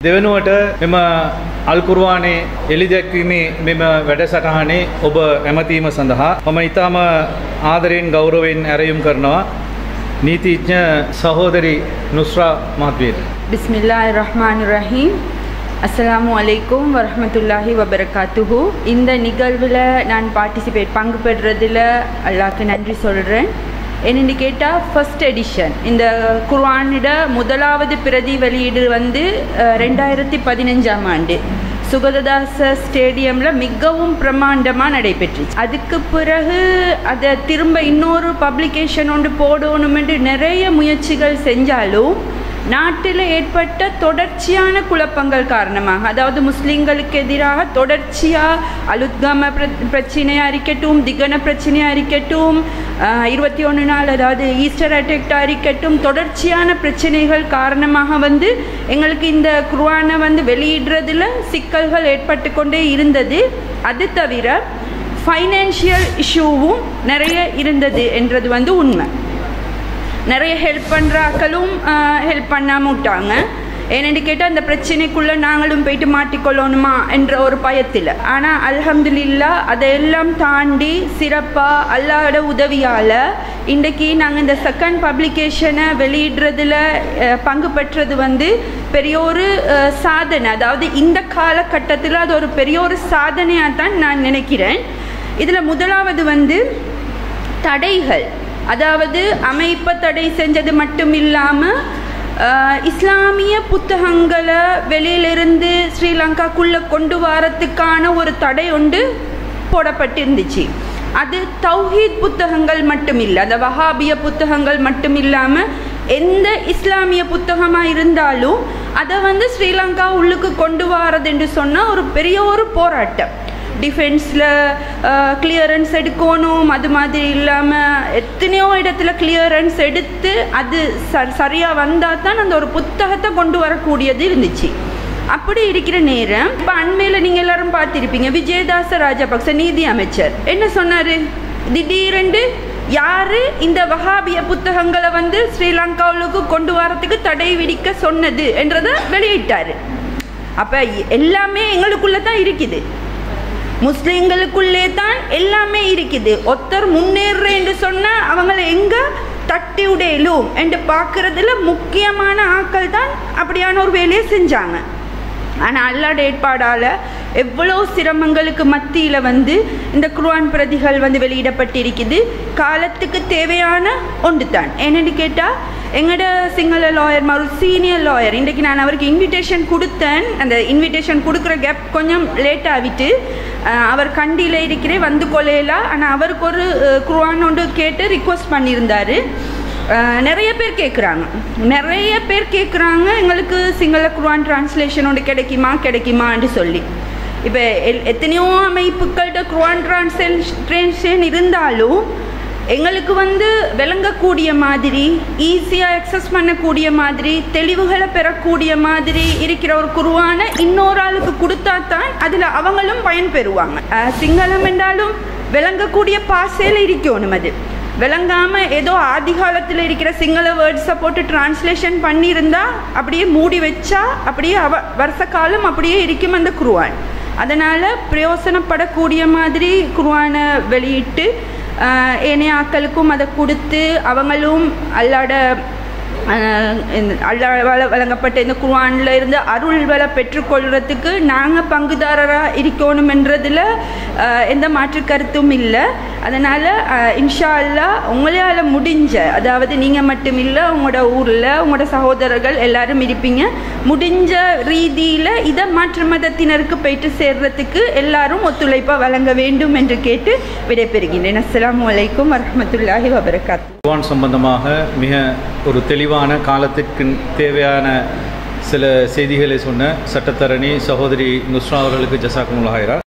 දෙවනුවට මෙම අල්කුරවානේ එළි දැක්වීමේ මෙම වැඩසටහනේ ඔබ ඇමතීම සඳහා මම ඉතාම ආදරයෙන් ගෞරවයෙන් ඇරයුම් කරනවා නීතිඥ සහෝදරි නුස්්‍රා මහත්වයට. பிஸ்மில்லாஹ் ரஹ்மான் ரஹீம் அஸ்ஸலாமு அலைக்கும் வரஹ்மத்துல்லாஹி வபரகாத்துஹு இந்த நிகழ்வில் நான் பார்ட்டிசிபேட் பங்கு பெறுறதில் அல்லாஹ்க்கு நன்றி சொல்கிறேன் என்னென்னு கேட்டால் ஃபர்ஸ்ட் எடிஷன் இந்த குர்ஆனிட முதலாவது பிரதி வெளியீடு வந்து அஹ், ரெண்டாயிரத்தி பதினஞ்சாம் ஆண்டு சுகததாச ஸ்டேடியமில் மிகவும் பிரமாண்டமாக நடைபெற்றுச்சு அதுக்கு பிறகு அதை திரும்ப இன்னொரு பப்ளிகேஷன் ஒன்று போடணுமென்று நிறைய முயற்சிகள் செஞ்சாலும் நாட்டில் ஏற்பட்ட தொடர்ச்சியான குழப்பங்கள் காரணமாக அதாவது முஸ்லிம்களுக்கு எதிராக தொடர்ச்சியாக அலுத்கம பிர- பிரச்சனையா இருக்கட்டும் திகன பிரச்சனையா இருக்கட்டும் இருபத்தி ஒன்று நாள் அதாவது ஈஸ்டர் அட்டாக்டாக இருக்கட்டும் தொடர்ச்சியான பிரச்சனைகள் காரணமாக வந்து எங்களுக்கு இந்த குர்ஆனை வந்து வெளியிடுறதுல சிக்கல்கள் ஏற்பட்டு கொண்டே இருந்தது அது தவிர ஃபைனான்ஷியல் இஷ்யூவும் நிறைய இருந்தது என்றது வந்து உண்மை நிறைய ஹெல்ப் பண்ணுறாக்களும் ஹெல்ப் பண்ணாம விட்டாங்க ஏன்னு கேட்டால் அந்த பிரச்சனைக்குள்ளே நாங்களும் போயிட்டு மாட்டிக்கொள்ளணுமா என்ற ஒரு பயத்தில் ஆனால் அல்ஹம்துலில்லா அதையெல்லாம் தாண்டி சிறப்பாக அல்லாஹ்வோட உதவியால் இன்றைக்கி நாங்கள் இந்த செகண்ட் பப்ளிகேஷனை வெளியிடுறதுல அஹ், பங்கு பெற்றது வந்து பெரிய ஒரு அஹ், சாதனை அதாவது இந்த காலகட்டத்தில் அது ஒரு பெரிய ஒரு சாதனையாக தான் நான் நினைக்கிறேன் இதில் முதலாவது வந்து தடைகள் அதாவது அமைப்பை தடை செஞ்சது மட்டும் இல்லாமல் இஸ்லாமிய புத்தகங்களை வெளியிலிருந்து ஸ்ரீலங்காக்குள்ளே கொண்டு வரத்துக்கான ஒரு தடை ஒன்று போடப்பட்டிருந்துச்சு அது தௌஹீத் புத்தகங்கள் மட்டும் இல்லை அந்த வஹாபிய புத்தகங்கள் மட்டும் இல்லாமல் எந்த இஸ்லாமிய புத்தகமாக இருந்தாலும் அதை வந்து ஸ்ரீலங்கா உள்ளுக்கு கொண்டு வரதுன்னு சொன்னால் ஒரு பெரிய ஒரு போராட்டம் டிஃபென்ஸில் கிளியரன்ஸ் எடுக்கணும் அது மாதிரி இல்லாமல் எத்தனையோ இடத்துல கிளியரன்ஸ் எடுத்து அது ச சரியாக வந்தால் தான் அந்த ஒரு புத்தகத்தை கொண்டு வரக்கூடியது இருந்துச்சு அப்படி இருக்கிற நேரம் இப்போ அண்மையில் நீங்கள் எல்லாரும் பார்த்திருப்பீங்க விஜயதாச ராஜபக்ச நீதி அமைச்சர் என்ன சொன்னார் திடீரென்று யாரு இந்த வஹாபிய புத்தகங்களை வந்து ஸ்ரீலங்காவுக்கு கொண்டு வரத்துக்கு தடை விதிக்க சொன்னது என்றதை வெளியிட்டாரு அப்போ எல்லாமே எங்களுக்குள்ள தான் இருக்குது முஸ்லிம்களுக்குள்ளே தான் எல்லாமே இருக்குது ஒருத்தர் முன்னேறேன்னு சொன்னால் அவங்கள எங்கே தட்டி உடையலும் என்று பார்க்கறதுல முக்கியமான ஆட்கள் தான் அப்படியான ஒரு வேலையை செஞ்சாங்க ஆனால் அல்லாட ஏற்பாடால் எவ்வளோ சிரமங்களுக்கு மத்தியில் வந்து இந்த குர்ஆன் பிரதிகள் வந்து வெளியிடப்பட்டிருக்குது காலத்துக்கு தேவையான ஒன்று தான் என்னென்னு கேட்டால் எங்களோட சிங்கள லாயர் ஒரு சீனியர் லாயர் இன்றைக்கு நான் அவருக்கு இன்விடேஷன் கொடுத்தேன் அந்த இன்விடேஷன் கொடுக்குற கேப் கொஞ்சம் லேட் ஆகிட்டு அஹ், அவர் கண்டியில் இருக்கிறே வந்து கொலையலாம் ஆனால் அவருக்கு ஒரு அஹ், குர்ஆன் ஒன்று கேட்டு ரிக்வஸ்ட் பண்ணியிருந்தாரு அஹ், நிறைய பேர் கேட்குறாங்க நிறைய பேர் கேட்குறாங்க எங்களுக்கு சிங்கள குர்ஆன் டிரான்ஸ்லேஷன் ஒன்று கிடைக்குமா கிடைக்குமான்னு சொல்லி இப்போ எல் எத்தனையோ அமைப்புகள்கிட்ட குர்ஆன் டிரான்ஸ்லேஷன் இருந்தாலும் எங்களுக்கு வந்து விளங்கக்கூடிய மாதிரி ஈஸியாக அக்சஸ் பண்ணக்கூடிய மாதிரி தெளிவுகளை பெறக்கூடிய மாதிரி இருக்கிற ஒரு குருவான இன்னொரு ஆளுக்கு கொடுத்தா தான் அதில் அவங்களும் பயன்பெறுவாங்க அஹ், சிங்களம் என்றாலும் விளங்கக்கூடிய பாசையில் இருக்கணும் அது விளங்காம ஏதோ ஆதி காலத்தில் இருக்கிற சிங்கள வேர்ட்ஸை போட்டு டிரான்ஸ்லேஷன் பண்ணியிருந்தா அப்படியே மூடி வச்சா அப்படியே அவ வருஷ காலம் அப்படியே இருக்கும் அந்த குருவான் அதனால் பிரயோசனப்படக்கூடிய மாதிரி குருவானை வெளியிட்டு ஆஹ், ஏனைய ஆக்களுக்கும் அதை கொடுத்து அவங்களும் அல்லாட ஆஹ், இந்த அல்லா வழ வழங்கப்பட்ட இந்த குர்ஆன்ல இருந்து அருள் வள பெற்றுக்கொள்றதுக்கு நாங்கள் பங்குதாரராக இருக்கணுமென்றதில் ஆஹ், எந்த மாற்று கருத்தும் இல்லை அதனால் இன்ஷா அல்லா உங்களால் முடிஞ்ச அதாவது நீங்கள் மட்டும் இல்லை உங்களோட ஊரில் உங்களோட சகோதரர்கள் எல்லாரும் இருப்பீங்க முடிஞ்ச ரீதியில் இதை மாற்று மதத்தினருக்கு போயிட்டு சேர்றதுக்கு எல்லாரும் ஒத்துழைப்பாக வழங்க வேண்டும் என்று கேட்டு விடைபெறுகின்றேன் அஸ்ஸலாமு அலைக்கும் வரஹ்மத்துல்லாஹி வபரகாத்து குர்ஆன் சம்பந்தமாக மிக ஒரு தெளிவான காலத்திற்கு தேவையான சில செய்திகளை சொன்ன சட்டத்தரணி சகோதரி நுஸ்ரா அவர்களுக்கு ஜசாக்குமுல்லாஹிரா